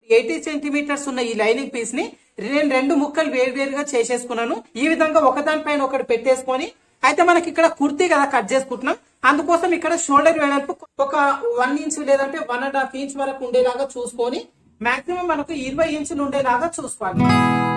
eighty centimetres ఉన్న ఈ lining piece ని నేను రెండు ముక్కలు వేరువేరుగా చేసేసుకున్నాను ఈ విధంగా ఒకదానిపైన ఒకటి పెట్టేసుకొని అయితే మనకి ఇక్కడ కుర్తీ కదా కట్ చేసుకుంటున్నాం అందుకోసం ఇక్కడ షోల్డర్ వెడల్పు ఒక వన్ ఇంచ్ లేదంటే వన్ అండ్ హాఫ్ ఇంచ్ వరకు ఉండేలాగా చూసుకొని మాక్సిమం మనకు ఇరవై ఇంచులు ఉండేలాగా చూసుకోవాలి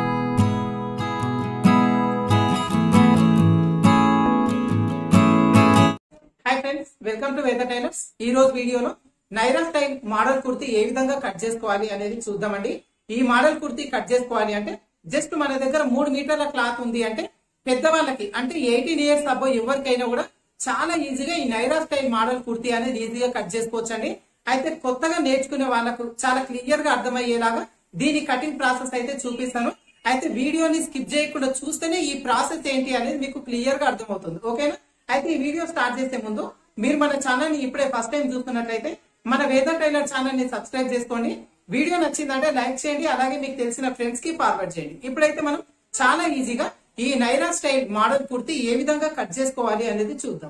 hi friends welcome to Veda tailors ఈ రోజు వీడియోలో నైరా స్టైల్ మోడల్ కుర్తీ ఏ విధంగా కట్ చేసుకోవాలి అనేది చూద్దామండి ఈ మోడల్ కుర్తీ కట్ చేసుకోవాలి అంటే జస్ట్ మన దగ్గర మూడు మీటర్ల క్లాత్ ఉంది అంటే పెద్దవాళ్ళకి అంటే ఎయిటీన్ ఇయర్స్ అబ్బో ఎవరికైనా కూడా చాలా ఈజీగా ఈ నైరా స్టైల్ మోడల్ కుర్తీ అనేది ఈజీగా కట్ చేసుకోవచ్చు అండి అయితే కొత్తగా నేర్చుకునే వాళ్ళకు చాలా క్లియర్ గా అర్థమయ్యేలాగా దీని కటింగ్ ప్రాసెస్ అయితే చూపిస్తాను అయితే వీడియోని స్కిప్ చేయకుండా చూస్తేనే ఈ ప్రాసెస్ ఏంటి అనేది మీకు క్లియర్ గా అర్థమవుతుంది ఓకేనా అయితే ఈ వీడియో స్టార్ట్ చేసే ముందు మీరు మన ఛానల్ ని ఇప్పుడే ఫస్ట్ టైం చూస్తున్నట్లయితే మన వేద టైలర్ ఛానల్ ని సబ్స్క్రైబ్ చేసుకోండి వీడియో నచ్చిందంటే లైక్ చేయండి అలాగే మీకు తెలిసిన ఫ్రెండ్స్ కి ఫార్వర్డ్ చేయండి ఇప్పుడైతే మనం చాలా ఈజీగా ఈ నైరా స్టైల్ మోడల్ కుర్తి ఏ విధంగా కట్ చేసుకోవాలి అనేది చూద్దాం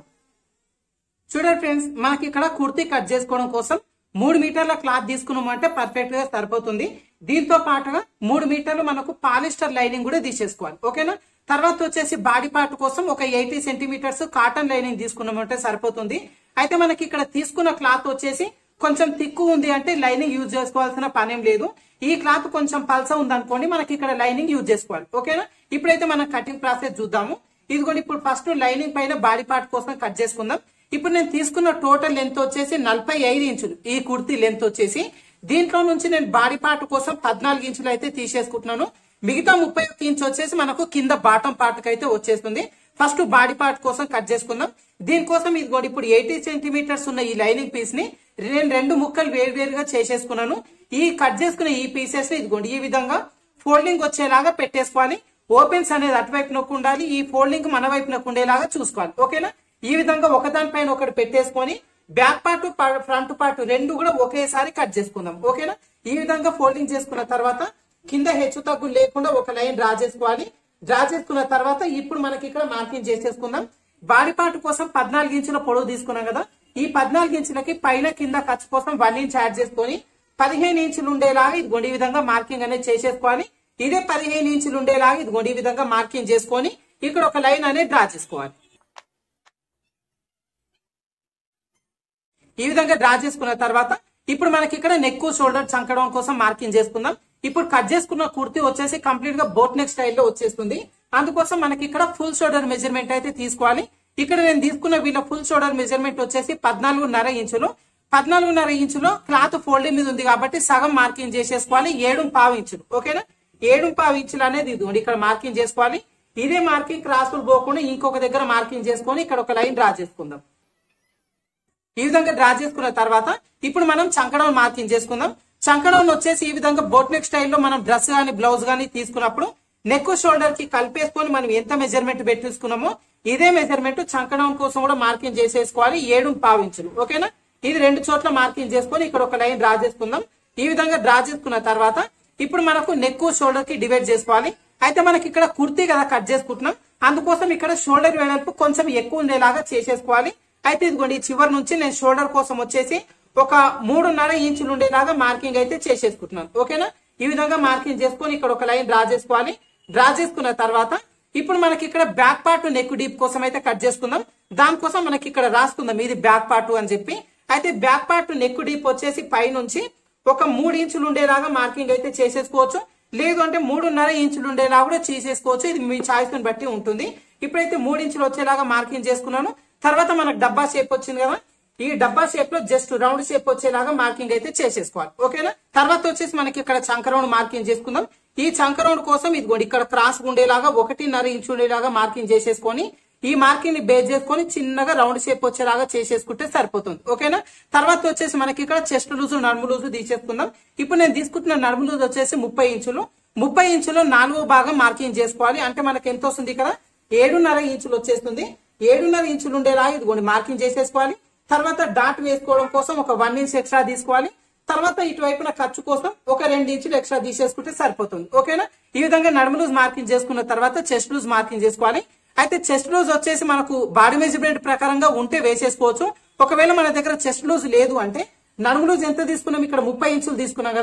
చూడండి ఫ్రెండ్స్ మనకి ఇక్కడ కుర్తీ కట్ చేసుకోవడం కోసం మూడు మీటర్ల క్లాత్ తీసుకున్నామంటే పర్ఫెక్ట్ గా సరిపోతుంది దీంతో పాటుగా మూడు మీటర్లు మనకు పాలిస్టర్ లైనింగ్ కూడా తీసేసుకోవాలి ఓకేనా తర్వాత వచ్చేసి బాడీ పార్ట్ కోసం ఒక ఎయిటీ సెంటీమీటర్స్ కాటన్ లైనింగ్ తీసుకున్నామంటే సరిపోతుంది అయితే మనకి ఇక్కడ తీసుకున్న క్లాత్ వచ్చేసి కొంచెం తిక్కు ఉంది అంటే లైనింగ్ యూజ్ చేసుకోవాల్సిన పనేం లేదు ఈ క్లాత్ కొంచెం పల్స ఉంది అనుకోండి మనకి ఇక్కడ లైనింగ్ యూజ్ చేసుకోవాలి ఓకేనా ఇప్పుడైతే మనం కటింగ్ ప్రాసెస్ చూద్దాము ఇదిగోండి ఇప్పుడు ఫస్ట్ లైనింగ్ పైన బాడీ పార్ట్ కోసం కట్ చేసుకుందాం ఇప్పుడు నేను తీసుకున్న టోటల్ లెంత్ వచ్చేసి నలభై ఐదు ఇంచులు ఈ కుర్తీ లెంత్ వచ్చేసి దీంట్లో నుంచి నేను బాడీ పార్ట్ కోసం పద్నాలుగు ఇంచులు అయితే తీసేసుకుంటున్నాను మిగతా ముప్పై ఒక్క ఇంచ్ వచ్చేసి మనకు కింద బాటం పార్ట్ అయితే వచ్చేస్తుంది ఫస్ట్ బాడీ పార్ట్ కోసం కట్ చేసుకుందాం దీనికోసం ఇదిగోండి ఇప్పుడు ఎయిటీ సెంటీమీటర్స్ ఉన్న ఈ లైనింగ్ పీస్ ని నేను రెండు ముక్కలు వేరువేరుగా చేసేసుకున్నాను ఈ కట్ చేసుకున్న ఈ పీసెస్ ని ఇదిగోండి ఈ విధంగా ఫోల్డింగ్ వచ్చేలాగా పెట్టేసుకోవాలి ఓపెన్స్ అనేది అటువైపు నొక్కు ఉండాలి ఈ ఫోల్డింగ్ మన వైపు నొక్కు ఉండేలాగా చూసుకోవాలి ఓకేనా ఈ విధంగా ఒకదానిపైన ఒకటి పెట్టేసుకొని బ్యాక్ పార్ట్ ఫ్రంట్ పార్ట్ రెండు కూడా ఒకేసారి కట్ చేసుకుందాం ఓకేనా ఈ విధంగా ఫోల్డింగ్ చేసుకున్న తర్వాత కింద హెచ్చు తగ్గు లేకుండా ఒక లైన్ డ్రా చేసుకోవాలి డ్రా చేసుకున్న తర్వాత ఇప్పుడు మనకి ఇక్కడ మార్కింగ్ చేసేసుకుందాం బాడీ పార్ట్ కోసం పద్నాలుగు ఇంచుల పొడవు తీసుకున్నాం కదా ఈ పద్నాలుగు ఇంచులకి పైన కింద ఖర్చు కోసం వన్ ఇంచ్ యాడ్ చేసుకొని పదిహేను ఇంచులు ఉండేలాగా ఇదిగోండి ఈ విధంగా మార్కింగ్ అనేది చేసేసుకోవాలి ఇదే పదిహేను ఇంచులు ఉండేలాగా ఇదిగోండి ఈ విధంగా మార్కింగ్ చేసుకొని ఇక్కడ ఒక లైన్ అనేది డ్రా చేసుకోవాలి ఈ విధంగా డ్రా చేసుకున్న తర్వాత ఇప్పుడు మనకి ఇక్కడ నెక్ షోల్డర్ చంకడం కోసం మార్కింగ్ చేసుకుందాం ఇప్పుడు కట్ చేసుకున్న కుర్తీ వచ్చేసి కంప్లీట్ గా బోట్ నెక్ స్టైల్లో వచ్చేస్తుంది అందుకోసం మనకి ఇక్కడ ఫుల్ షోల్డర్ మెజర్మెంట్ అయితే తీసుకోవాలి ఇక్కడ నేను తీసుకున్న వీళ్ళ ఫుల్ షోల్డర్ మెజర్మెంట్ వచ్చేసి పద్నాలుగున్నర ఇంచులు పద్నాలుగున్నర ఇంచులో క్లాత్ ఫోల్డింగ్ మీద ఉంది కాబట్టి సగం మార్కింగ్ చేసేసుకోవాలి ఏడు పావు ఇంచులు ఓకేనా ఏడు పావు ఇంచులు అనేది ఇది ఇక్కడ మార్కింగ్ చేసుకోవాలి ఇదే మార్కింగ్ క్రాసులు పోకుండా ఇంకొక దగ్గర మార్కింగ్ చేసుకొని ఇక్కడ ఒక లైన్ డ్రా చేసుకుందాం ఈ విధంగా డ్రా చేసుకున్న తర్వాత ఇప్పుడు మనం చంకడం మార్కింగ్ చేసుకుందాం చంకడం వచ్చేసి ఈ విధంగా బోట్ నెక్ స్టైల్లో మనం డ్రెస్ గానీ బ్లౌజ్ గానీ తీసుకున్నప్పుడు నెక్ షోల్డర్ కి కలిపేసుకొని మనం ఎంత మెజర్మెంట్ పెట్టేసుకున్నామో ఇదే మెజర్మెంట్ చంకడం కోసం కూడా మార్కింగ్ చేసేసుకోవాలి ఏడు పావు ఇంచులు ఓకేనా ఇది రెండు చోట్ల మార్కింగ్ చేసుకొని ఇక్కడ ఒక లైన్ డ్రా చేసుకుందాం ఈ విధంగా డ్రా చేసుకున్న తర్వాత ఇప్పుడు మనకు నెక్ షోల్డర్ కి డివైడ్ చేసుకోవాలి అయితే మనకి ఇక్కడ కుర్తీ కదా కట్ చేసుకుంటున్నాం అందుకోసం ఇక్కడ షోల్డర్ వెడల్పు కొంచెం ఎక్కువ ఉండేలాగా చేసేసుకోవాలి అయితే ఇదిగోండి ఈ చివరి నుంచి నేను షోల్డర్ కోసం వచ్చేసి ఒక మూడున్నర ఇంచులు ఉండేలాగా మార్కింగ్ అయితే చేసేసుకుంటున్నాను ఓకేనా ఈ విధంగా మార్కింగ్ చేసుకొని ఇక్కడ ఒక లైన్ డ్రా చేసుకోవాలి డ్రా చేసుకున్న తర్వాత ఇప్పుడు మనకి ఇక్కడ బ్యాక్ పార్ట్ నెక్ డీప్ కోసం అయితే కట్ చేసుకుందాం దానికోసం మనకి ఇక్కడ రాసుకుందాం ఇది బ్యాక్ పార్ట్ అని చెప్పి అయితే బ్యాక్ పార్ట్ నెక్ డీప్ వచ్చేసి పైనుంచి ఒక మూడు ఇంచులు ఉండేలాగా మార్కింగ్ అయితే చేసేసుకోవచ్చు లేదు అంటే మూడున్నర ఇంచులు ఉండేలా కూడా చేసేసుకోవచ్చు ఇది మీ చాయిస్ ని బట్టి ఉంటుంది ఇప్పుడైతే మూడు ఇంచులు వచ్చేలాగా మార్కింగ్ చేసుకున్నాను తర్వాత మనకు డబ్బా షేప్ వచ్చింది కదా ఈ డబ్బా షేప్ లో జస్ట్ రౌండ్ షేప్ వచ్చేలాగా మార్కింగ్ అయితే చేసేసుకోవాలి ఓకేనా తర్వాత వచ్చేసి మనకి ఇక్కడ చంకరౌండ్ మార్కింగ్ చేసుకుందాం ఈ చంకరౌండ్ కోసం ఇదిగోండి ఇక్కడ క్రాస్ ఉండేలాగా ఒకటిన్నర ఇంచు ఉండేలాగా మార్కింగ్ చేసేసుకొని ఈ మార్కింగ్ ని బేస్ చేసుకొని చిన్నగా రౌండ్ షేప్ వచ్చేలాగా చేసేసుకుంటే సరిపోతుంది ఓకేనా తర్వాత వచ్చేసి మనకి ఇక్కడ చెస్ట్ లూజ్ నడుము లూజ్ తీసేసుకుందాం ఇప్పుడు నేను తీసుకుంటున్న నడుము లూజ్ వచ్చేసి ముప్పై ఇంచులు ముప్పై ఇంచులో నాలుగో భాగం మార్కింగ్ చేసుకోవాలి అంటే మనకి ఎంత వస్తుంది ఇక్కడ ఏడున్నర ఇంచులు వచ్చేస్తుంది ఏడున్నర ఇంచులు ఉండేలా ఇదిగోండి మార్కింగ్ చేసేసుకోవాలి తర్వాత డాట్ వేసుకోవడం కోసం ఒక వన్ ఇంచ్ ఎక్స్ట్రా తీసుకోవాలి తర్వాత ఇటువైపున ఖర్చు కోసం ఒక రెండు ఇంచులు ఎక్స్ట్రా తీసేసుకుంటే సరిపోతుంది ఓకేనా ఈ విధంగా నడుము లూజ్ మార్కింగ్ చేసుకున్న తర్వాత చెస్ట్ లూజ్ మార్కింగ్ చేసుకోవాలి అయితే చెస్ట్ లూజ్ వచ్చేసి మనకు బాడీ మెజర్మెంట్ ప్రకారంగా ఉంటే వేసేసుకోవచ్చు ఒకవేళ మన దగ్గర చెస్ట్ లూజ్ లేదు అంటే నడుము లూజ్ ఎంత తీసుకున్నాం ఇక్కడ ముప్పై ఇంచులు తీసుకున్నాం కదా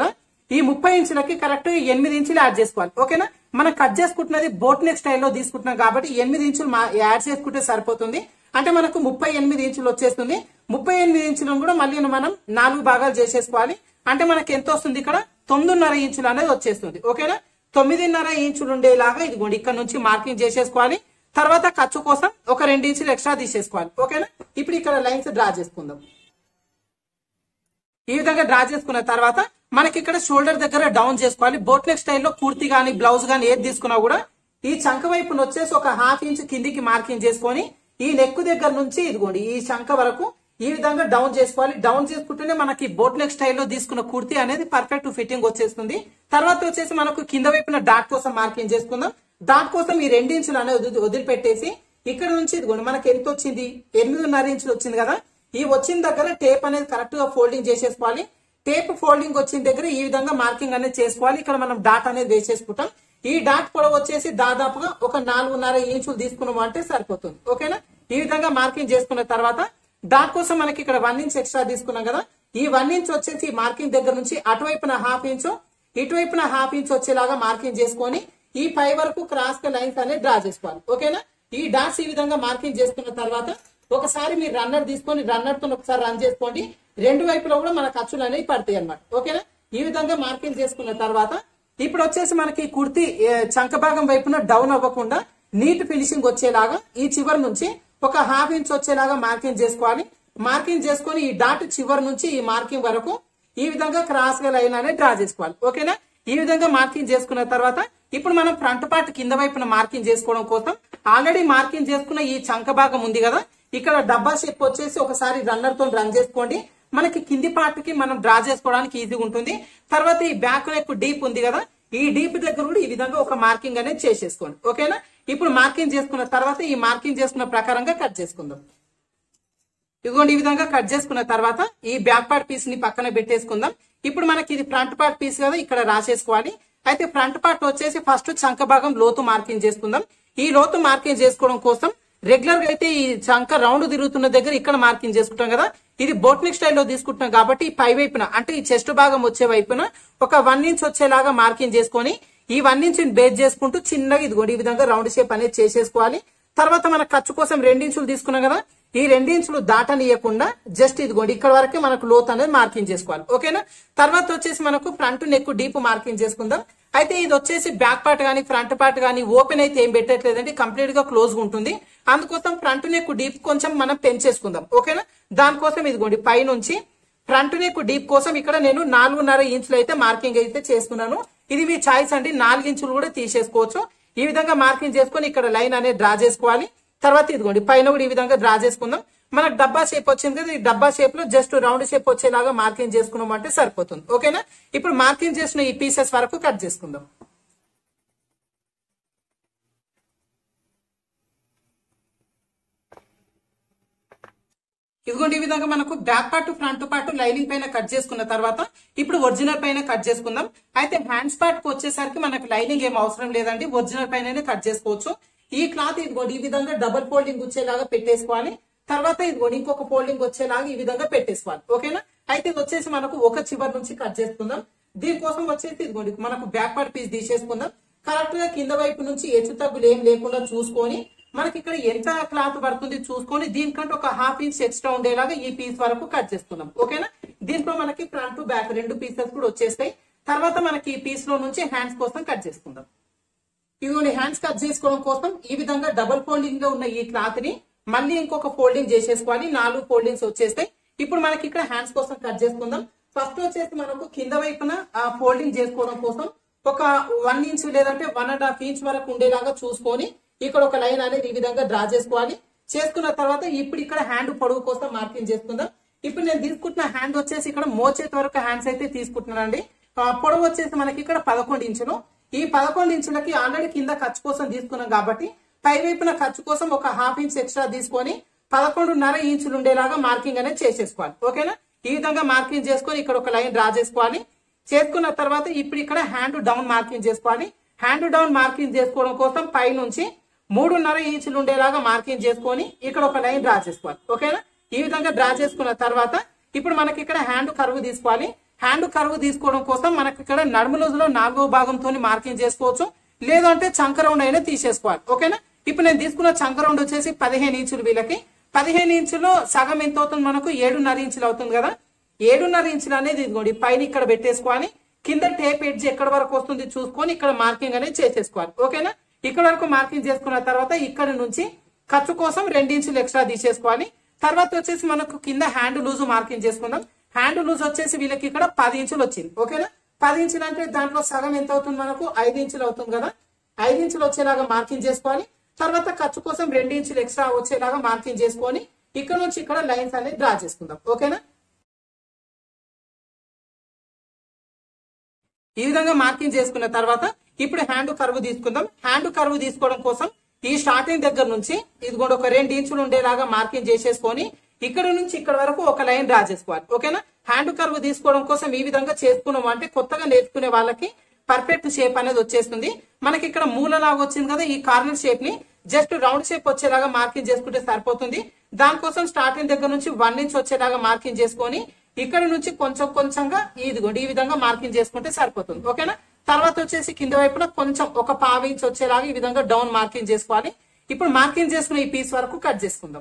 ఈ ముప్పై ఇంచులకి కరెక్ట్ గా ఎనిమిది ఇంచులు యాడ్ చేసుకోవాలి ఓకేనా మనం కట్ చేసుకుంటున్నది బోట్ నెక్ స్టైల్లో తీసుకుంటున్నాం కాబట్టి ఎనిమిది ఇంచులు మా- యాడ్ చేసుకుంటే సరిపోతుంది అంటే మనకు ముప్పై ఎనిమిది ఇంచులు వచ్చేస్తుంది ముప్పై ఎనిమిది ఇంచులను కూడా మళ్ళీ మనం నాలుగు భాగాలు చేసేసుకోవాలి అంటే మనకి ఎంత వస్తుంది ఇక్కడ తొమ్మిదిన్నర ఇంచులు అనేది వచ్చేస్తుంది ఓకేనా తొమ్మిదిన్నర ఇంచులు ఉండేలాగా ఇదిగోండి ఇక్కడ నుంచి మార్కింగ్ చేసేసుకోవాలి తర్వాత ఖర్చు కోసం ఒక రెండు ఇంచులు ఎక్స్ట్రా తీసేసుకోవాలి ఓకేనా ఇప్పుడు ఇక్కడ లైన్స్ డ్రా చేసుకుందాం ఈ విధంగా డ్రా చేసుకున్న తర్వాత మనకి ఇక్కడ షోల్డర్ దగ్గర డౌన్ చేసుకోవాలి బోట్ నెక్ స్టైల్లో కుర్తి గానీ బ్లౌజ్ గానీ ఏది తీసుకున్నా కూడా ఈ చంక వైపున వచ్చేసి ఒక హాఫ్ ఇంచ్ కిందికి మార్కింగ్ చేసుకొని ఈ నెక్ దగ్గర నుంచి ఇదిగోండి ఈ చంక వరకు ఈ విధంగా డౌన్ చేసుకోవాలి డౌన్ చేసుకుంటేనే మనకి బోట్ నెక్ స్టైల్లో తీసుకున్న కుర్తి అనేది పర్ఫెక్ట్ ఫిట్టింగ్ వచ్చేస్తుంది తర్వాత వచ్చేసి మనకు కింద వైపున డాట్ కోసం మార్కింగ్ చేసుకుందాం డాట్ కోసం ఈ రెండు ఇంచులు అనేది వదిలి- వదిలిపెట్టేసి ఇక్కడ నుంచి ఇదిగోండి మనకి ఎంత వచ్చింది ఎనిమిదిన్నర ఇంచులు వచ్చింది కదా ఈ వచ్చిన దగ్గర టేప్ అనేది కరెక్ట్ గా ఫోల్డింగ్ చేసేసుకోవాలి టేప్ ఫోల్డింగ్ వచ్చిన దగ్గర ఈ విధంగా మార్కింగ్ అనేది చేసుకోవాలి ఇక్కడ మనం డాట్ అనేది వేసేసుకుంటాం ఈ డాట్ పొడవు వచ్చేసి దాదాపుగా ఒక నాలుగున్నర ఇంచులు తీసుకున్నాం అంటే సరిపోతుంది ఓకేనా ఈ విధంగా మార్కింగ్ చేసుకున్న తర్వాత డాట్ కోసం మనకి ఇక్కడ వన్ ఇంచ్ ఎక్స్ట్రా తీసుకున్నాం కదా ఈ వన్ ఇంచ్ వచ్చేసి మార్కింగ్ దగ్గర నుంచి అటువైపున హాఫ్ ఇంచు ఇటువైపున హాఫ్ ఇంచ్ వచ్చేలాగా మార్కింగ్ చేసుకొని ఈ పై వరకు క్రాస్ గా లైన్స్ అనేది డ్రా చేసుకోవాలి ఓకేనా ఈ డాట్స్ ఈ విధంగా మార్కింగ్ చేసుకున్న తర్వాత ఒకసారి మీరు రన్నర్ తీసుకొని రన్నర్ తో ఒకసారి రన్ చేసుకోండి రెండు వైపులో కూడా మన ఖర్చులు అనేవి పడతాయి అన్నమాట ఓకేనా ఈ విధంగా మార్కింగ్ చేసుకున్న తర్వాత ఇప్పుడు వచ్చేసి మనకి కుర్తి ఏ, చంక భాగం వైపున డౌన్ అవ్వకుండా నీట్ ఫినిషింగ్ వచ్చేలాగా ఈ చివరి నుంచి ఒక హాఫ్ ఇంచ్ వచ్చేలాగా మార్కింగ్ చేసుకోవాలి మార్కింగ్ చేసుకొని ఈ డాట్ చివరి నుంచి ఈ మార్కింగ్ వరకు ఈ విధంగా క్రాస్ గా లైన్ అనేది డ్రా చేసుకోవాలి ఓకేనా ఈ విధంగా మార్కింగ్ చేసుకున్న తర్వాత ఇప్పుడు మనం ఫ్రంట్ పార్ట్ కింద వైపున మార్కింగ్ చేసుకోవడం కోసం ఆల్రెడీ మార్కింగ్ చేసుకున్న ఈ చంక భాగం ఉంది కదా ఇక్కడ డబ్బా షేప్ వచ్చేసి ఒకసారి రన్నర్ తో రన్ చేసుకోండి మనకి కింది పార్ట్ కి మనం డ్రా చేసుకోవడానికి ఈజీగా ఉంటుంది తర్వాత ఈ బ్యాక్ నెక్ డీప్ ఉంది కదా ఈ డీప్ దగ్గర కూడా ఈ విధంగా ఒక మార్కింగ్ అనేది చేసేసుకోండి ఓకేనా ఇప్పుడు మార్కింగ్ చేసుకున్న తర్వాత ఈ మార్కింగ్ చేసుకున్న ప్రకారంగా కట్ చేసుకుందాం ఇదిగోండి ఈ విధంగా కట్ చేసుకున్న తర్వాత ఈ బ్యాక్ పార్ట్ పీస్ ని పక్కన పెట్టేసుకుందాం ఇప్పుడు మనకి ఇది ఫ్రంట్ పార్ట్ పీస్ కదా ఇక్కడ రాసేసుకోవాలి అయితే ఫ్రంట్ పార్ట్ వచ్చేసి ఫస్ట్ చంక భాగం లోతు మార్కింగ్ చేసుకుందాం ఈ లోతు మార్కింగ్ చేసుకోవడం కోసం రెగ్యులర్ గా అయితే ఈ చంక రౌండ్ తిరుగుతున్న దగ్గర ఇక్కడ మార్కింగ్ చేసుకుంటాం కదా ఇది బోట్నిక్ స్టైల్లో తీసుకుంటున్నాం కాబట్టి ఈ పై వైపున అంటే ఈ చెస్ట్ భాగం వచ్చే వైపున ఒక వన్ ఇంచ్ వచ్చేలాగా మార్కింగ్ చేసుకొని ఈ వన్ ఇంచ్ బేస్ చేసుకుంటూ చిన్నగా ఇదిగోండి ఈ విధంగా రౌండ్ షేప్ అనేది చేసేసుకోవాలి తర్వాత మన ఖర్చు కోసం రెండించులు తీసుకున్నాం కదా ఈ రెండించులు దాటనీయకుండా జస్ట్ ఇదిగోండి ఇక్కడ వరకే మనకు లోత్ అనేది మార్కింగ్ చేసుకోవాలి ఓకేనా తర్వాత వచ్చేసి మనకు ఫ్రంట్ నెక్ డీప్ మార్కింగ్ చేసుకుందాం అయితే ఇది వచ్చేసి బ్యాక్ పార్ట్ గానీ ఫ్రంట్ పార్ట్ గానీ ఓపెన్ అయితే ఏం పెట్టట్లేదండి కంప్లీట్ గా క్లోజ్ గా ఉంటుంది అందుకోసం ఫ్రంట్ నెక్ డీప్ కొంచెం మనం పెంచేసుకుందాం ఓకేనా దానికోసం ఇదిగోండి పై నుంచి ఫ్రంట్ నెక్ డీప్ కోసం ఇక్కడ నేను నాలుగున్నర ఇంచులు అయితే మార్కింగ్ అయితే చేసుకున్నాను ఇది మీ చాయిస్ అండి నాలుగు ఇంచులు కూడా తీసేసుకోవచ్చు ఈ విధంగా మార్కింగ్ చేసుకొని ఇక్కడ లైన్ అనేది డ్రా చేసుకోవాలి తర్వాత ఇదిగోండి పైన కూడా ఈ విధంగా డ్రా చేసుకుందాం మనకు డబ్బా షేప్ వచ్చింది కదా ఈ డబ్బా షేప్ లో జస్ట్ రౌండ్ షేప్ వచ్చేలాగా మార్కింగ్ చేసుకున్నాం అంటే సరిపోతుంది ఓకేనా ఇప్పుడు మార్కింగ్ చేసిన ఈ పీసెస్ వరకు కట్ చేసుకుందాం ఇదిగోండి ఈ విధంగా మనకు back part front part lining పైన కట్ చేసుకున్న తర్వాత ఇప్పుడు ఒరిజినల్ పైన కట్ చేసుకుందాం అయితే హ్యాండ్స్ పార్ట్ కి వచ్చేసరికి మనకు లైనింగ్ ఏం అవసరం లేదండి ఒరిజినల్ పైన కట్ చేసుకోవచ్చు ఈ క్లాత్ ఇదిగోండి ఈ విధంగా డబుల్ ఫోల్డింగ్ వచ్చేలాగా పెట్టేసుకోవాలి తర్వాత ఇదిగోండి ఇంకొక ఫోల్డింగ్ వచ్చేలాగా ఈ విధంగా పెట్టేసుకోవాలి ఓకేనా అయితే ఇది వచ్చేసి మనకు ఒక చివరి నుంచి కట్ చేసుకుందాం దీనికోసం వచ్చేసి ఇదిగోండి మనకు బ్యాక్ పార్ట్ పీస్ తీసేసుకుందాం కరెక్ట్ గా కింద వైపు నుంచి హెచ్చు తగ్గులు ఏం లేకుండా చూసుకొని మనకి ఇక్కడ ఎంత క్లాత్ పడుతుంది చూసుకొని దీనికంటే ఒక హాఫ్ ఇంచ్ ఎక్స్ట్రా ఉండేలాగా ఈ పీస్ వరకు కట్ చేసుకుందాం ఓకేనా దీంట్లో మనకి ఫ్రంట్ బ్యాక్ రెండు పీసెస్ కూడా వచ్చేస్తాయి తర్వాత మనకి ఈ పీస్ లో నుంచి హ్యాండ్స్ కోసం కట్ చేసుకుందాం ఇదిగోండి హ్యాండ్స్ కట్ చేసుకోవడం కోసం ఈ విధంగా డబుల్ ఫోల్డింగ్ లో ఉన్న ఈ క్లాత్ ని మళ్ళీ ఇంకొక ఫోల్డింగ్ చేసేసుకోవాలి నాలుగు ఫోల్డింగ్స్ వచ్చేస్తాయి ఇప్పుడు మనకి ఇక్కడ హ్యాండ్స్ కోసం కట్ చేసుకుందాం ఫస్ట్ వచ్చేసి మనకు కింద వైపున ఆ ఫోల్డింగ్ చేసుకోవడం కోసం ఒక వన్ ఇంచ్ లేదంటే వన్ అండ్ హాఫ్ ఇంచ్ వరకు ఉండేలాగా చూసుకొని ఇక్కడ ఒక లైన్ అనేది ఈ విధంగా డ్రా చేసుకోవాలి చేసుకున్న తర్వాత ఇప్పుడు ఇక్కడ హ్యాండ్ పొడవు కోసం మార్కింగ్ చేసుకుందాం ఇప్పుడు నేను తీసుకుంటున్న హ్యాండ్ వచ్చేసి ఇక్కడ మోచేతి వరకు హ్యాండ్స్ అయితే తీసుకుంటున్నానండి ఆ పొడవు వచ్చేసి మనకి ఇక్కడ పదకొండు ఇంచులు ఈ పదకొండు ఇంచులకి ఆల్రెడీ కింద ఖర్చు కోసం తీసుకున్నాం కాబట్టి పై వైపున ఖర్చు కోసం ఒక హాఫ్ ఇంచ్ ఎక్స్ట్రా తీసుకొని పదకొండున్నర ఇంచులు ఉండేలాగా మార్కింగ్ అనేది చేసేసుకోవాలి ఓకేనా ఈ విధంగా మార్కింగ్ చేసుకొని ఇక్కడ ఒక లైన్ డ్రా చేసుకోవాలి చేసుకున్న తర్వాత ఇప్పుడు ఇక్కడ హ్యాండ్ డౌన్ మార్కింగ్ చేసుకోవాలి హ్యాండ్ డౌన్ మార్కింగ్ చేసుకోవడం కోసం పై నుంచి మూడున్నర ఇంచులు ఉండేలాగా మార్కింగ్ చేసుకొని ఇక్కడ ఒక లైన్ డ్రా చేసుకోవాలి ఓకేనా ఈ విధంగా డ్రా చేసుకున్న తర్వాత ఇప్పుడు మనకి ఇక్కడ హ్యాండ్ కరువు తీసుకోవాలి హ్యాండ్ కరువు తీసుకోవడం కోసం మనకి ఇక్కడ నడుము రోజులో నాలుగో భాగంతో మార్కింగ్ చేసుకోవచ్చు లేదంటే చంక రౌండ్ అయినా తీసేసుకోవాలి ఓకేనా ఇప్పుడు నేను తీసుకున్న చంక రౌండ్ వచ్చేసి పదిహేను ఇంచులు వీళ్ళకి పదిహేను ఇంచులో సగం ఎంత అవుతుంది మనకు ఏడున్నర ఇంచులు అవుతుంది కదా ఏడున్నర ఇంచులు అనేది ఇదిగోండి పైన ఇక్కడ పెట్టేసుకోవాలి కింద టేప్ ఎడ్జ్ ఎక్కడ వరకు వస్తుంది చూసుకొని ఇక్కడ మార్కింగ్ అనేది చేసేసుకోవాలి ఓకేనా ఇక్కడ వరకు మార్కింగ్ చేసుకున్న తర్వాత ఇక్కడ నుంచి ఖర్చు కోసం రెండు ఇంచులు ఎక్స్ట్రా తీసేసుకోవాలి తర్వాత వచ్చేసి మనకు కింద హ్యాండ్ లూజ్ మార్కింగ్ చేసుకుందాం హ్యాండ్ లూజ్ వచ్చేసి వీళ్ళకి ఇక్కడ పది ఇంచులు వచ్చింది ఓకేనా పది ఇంచులు అంటే దాంట్లో సగం ఎంత అవుతుంది మనకు ఐదు ఇంచులు అవుతుంది కదా ఐదు ఇంచులు వచ్చేలాగా మార్కింగ్ చేసుకోవాలి తర్వాత ఖర్చు కోసం రెండు ఇంచులు ఎక్స్ట్రా వచ్చేలాగా మార్కింగ్ చేసుకొని ఇక్కడ నుంచి ఇక్కడ లైన్స్ అనేది డ్రా చేసుకుందాం ఓకేనా ఈ విధంగా మార్కింగ్ చేసుకున్న తర్వాత ఇప్పుడు హ్యాండ్ కరువు తీసుకుందాం హ్యాండ్ కరువు తీసుకోవడం కోసం ఈ స్టార్టింగ్ దగ్గర నుంచి ఇది కూడా ఒక రెండు ఇంచులు ఉండేలాగా మార్కింగ్ చేసేసుకొని ఇక్కడ నుంచి ఇక్కడ వరకు ఒక లైన్ డ్రా చేసుకోవాలి ఓకేనా హ్యాండ్ కరువు తీసుకోవడం కోసం ఈ విధంగా చేసుకున్నాం అంటే కొత్తగా నేర్చుకునే వాళ్ళకి పర్ఫెక్ట్ షేప్ అనేది వచ్చేస్తుంది మనకి ఇక్కడ మూలలాగా వచ్చింది కదా ఈ కార్నర్ షేప్ ని జస్ట్ రౌండ్ షేప్ వచ్చేలాగా మార్కింగ్ చేసుకుంటే సరిపోతుంది దానికోసం స్టార్టింగ్ దగ్గర నుంచి వన్ ఇంచ్ వచ్చేలాగా మార్కింగ్ చేసుకొని ఇక్కడ నుంచి కొంచెం కొంచెంగా ఇదిగోండి ఈ విధంగా మార్కింగ్ చేసుకుంటే సరిపోతుంది ఓకేనా తర్వాత వచ్చేసి కింద వైపున కొంచెం ఒక పావు ఇంచ్ వచ్చేలాగా ఈ విధంగా డౌన్ మార్కింగ్ చేసుకోవాలి ఇప్పుడు మార్కింగ్ చేసుకున్న ఈ పీస్ వరకు కట్ చేసుకుందాం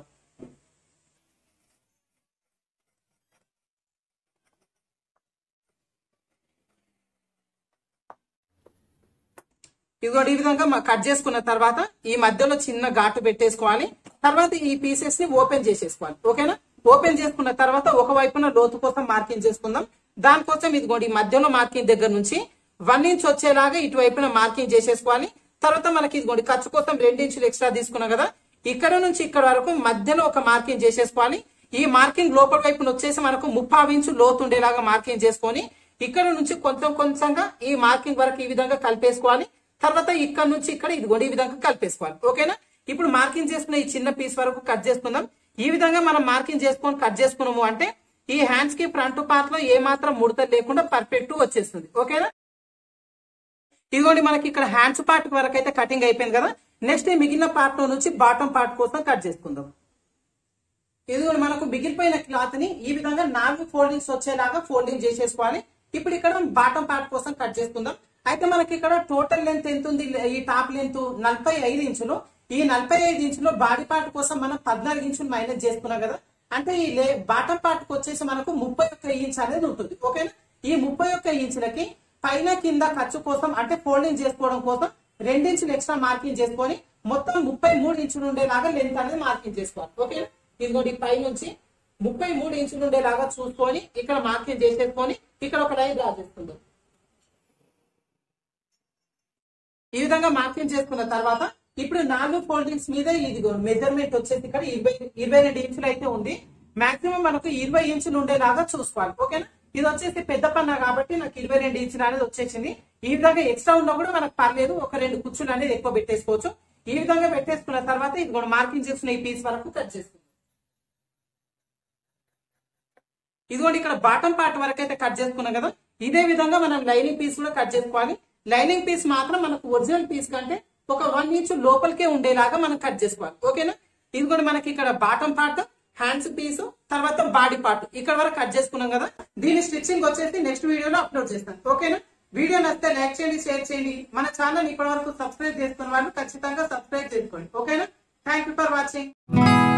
ఇదిగోండి ఈ విధంగా మ- కట్ చేసుకున్న తర్వాత ఈ మధ్యలో చిన్న ఘాటు పెట్టేసుకోవాలి తర్వాత ఈ పీసెస్ ని ఓపెన్ చేసేసుకోవాలి ఓకేనా ఓపెన్ చేసుకున్న తర్వాత ఒక వైపున లోతు కోసం మార్కింగ్ చేసుకుందాం దానికోసం ఇదిగోండి ఈ మధ్యలో మార్కింగ్ దగ్గర నుంచి వన్ ఇంచ్ వచ్చేలాగా ఇటువైపున మార్కింగ్ చేసేసుకోవాలి తర్వాత మనకి ఇదిగోండి ఖర్చు కోసం రెండు ఇంచులు ఎక్స్ట్రా తీసుకున్నాం కదా ఇక్కడ నుంచి ఇక్కడ వరకు మధ్యలో ఒక మార్కింగ్ చేసేసుకోవాలి ఈ మార్కింగ్ లోపల వైపున వచ్చేసి మనకు ముప్పావు ఇంచు లోతు ఉండేలాగా మార్కింగ్ చేసుకొని ఇక్కడ నుంచి కొంచెం కొంచెంగా ఈ మార్కింగ్ వరకు ఈ విధంగా కలిపేసుకోవాలి తర్వాత ఇక్కడ నుంచి ఇక్కడ ఇదిగోండి ఈ విధంగా కలిపేసుకోవాలి ఓకేనా ఇప్పుడు మార్కింగ్ చేసుకున్న ఈ చిన్న పీస్ వరకు కట్ చేసుకుందాం ఈ విధంగా మనం మార్కింగ్ చేసుకొని కట్ చేసుకున్నాము అంటే ఈ హ్యాండ్స్ కి ఫ్రంట్ పార్ట్ లో ఏ మాత్రం ముడత లేకుండా పర్ఫెక్ట్ వచ్చేస్తుంది ఓకేనా ఇదిగోండి మనకి ఇక్కడ హ్యాండ్స్ పార్ట్ వరకు అయితే కటింగ్ అయిపోయింది కదా నెక్స్ట్ ఈ మిగిలిన పార్ట్ లో నుంచి బాటమ్ పార్ట్ కోసం కట్ చేసుకుందాం ఇదిగోండి మనకు మిగిలిపోయిన క్లాత్ ని ఈ విధంగా నాలుగు ఫోల్డింగ్స్ వచ్చేలాగా ఫోల్డింగ్ చేసేసుకోవాలి ఇప్పుడు ఇక్కడ బాటమ్ పార్ట్ కోసం కట్ చేసుకుందాం అయితే మనకి ఇక్కడ టోటల్ లెంత్ ఎంత ఉంది ఈ టాప్ లెంత్ నలభై ఐదు ఇంచులు ఈ నలభై ఐదు ఇంచులు బాడీ పార్ట్ కోసం మనం పద్నాలుగు ఇంచులు మైనస్ చేసుకున్నాం కదా అంటే ఈ లే బాటమ్ పార్ట్ వచ్చేసి మనకు ముప్పై ఒక్క ఇంచ్ అనేది ఉంటుంది ఓకేనా ఈ ముప్పై ఒక్క ఇంచులకి పైన కింద ఖర్చు కోసం అంటే ఫోల్డింగ్ చేసుకోవడం కోసం రెండించులు ఎక్స్ట్రా మార్కింగ్ చేసుకొని మొత్తం ముప్పై మూడు ఇంచులు ఉండేలాగా లెంత్ అనేది మార్కింగ్ చేసుకోవాలి ఓకేనా ఇదిగోండి పై నుంచి ముప్పై మూడు ఇంచులు ఉండేలాగా చూసుకొని ఇక్కడ మార్కింగ్ చేసేసుకొని ఇక్కడ ఒక లైన్ డ్రా చేసుకుందాం ఈ విధంగా మార్కింగ్ చేసుకున్న తర్వాత ఇప్పుడు నాలుగు ఫోల్డింగ్స్ మీద ఇదిగో మెజర్మెంట్ వచ్చేసి ఇక్కడ ఇరవై ఇరవై రెండు ఇంచులు అయితే ఉంది మాక్సిమం మనకు ఇరవై ఇంచులు ఉండేలాగా చూసుకోవాలి ఓకేనా ఇది వచ్చేసి పెద్ద పన్న కాబట్టి నాకు ఇరవై రెండు ఇంచులు అనేది వచ్చేసింది ఈ విధంగా ఎక్స్ట్రా ఉన్నా కూడా మనకు పర్లేదు ఒక రెండు కుచ్చులు అనేది ఎక్కువ పెట్టేసుకోవచ్చు ఈ విధంగా పెట్టేసుకున్న తర్వాత ఇది కూడా మార్కింగ్ చేసుకున్న ఈ పీస్ వరకు కట్ చేసుకుందాం ఇదిగోండి ఇక్కడ బాటం పార్ట్ వరకు అయితే కట్ చేసుకున్నాం కదా ఇదే విధంగా మనం లైనింగ్ పీస్ కూడా కట్ చేసుకోవాలి లైనింగ్ పీస్ మాత్రం మనకు ఒరిజినల్ పీస్ కంటే ఒక వన్ ఇంచ్ లోపలికే ఉండేలాగా మనం కట్ చేసుకోవాలి ఓకేనా ఇది కూడా మనకి ఇక్కడ బాటం పార్ట్ హ్యాండ్స్ పీస్ తర్వాత బాడీ పార్ట్ ఇక్కడ వరకు కట్ చేసుకున్నాం కదా దీని స్టిచ్చింగ్ వచ్చేసి నెక్స్ట్ వీడియోలో అప్లోడ్ చేస్తాను ఓకేనా వీడియో నచ్చితే లైక్ చేయండి షేర్ చేయండి మన ఛానల్ ఇప్పటి వరకు సబ్స్క్రైబ్ చేసుకున్న వాళ్ళు ఖచ్చితంగా సబ్స్క్రైబ్ చేసుకోండి ఓకేనా థ్యాంక్ యూ ఫర్ వాచింగ్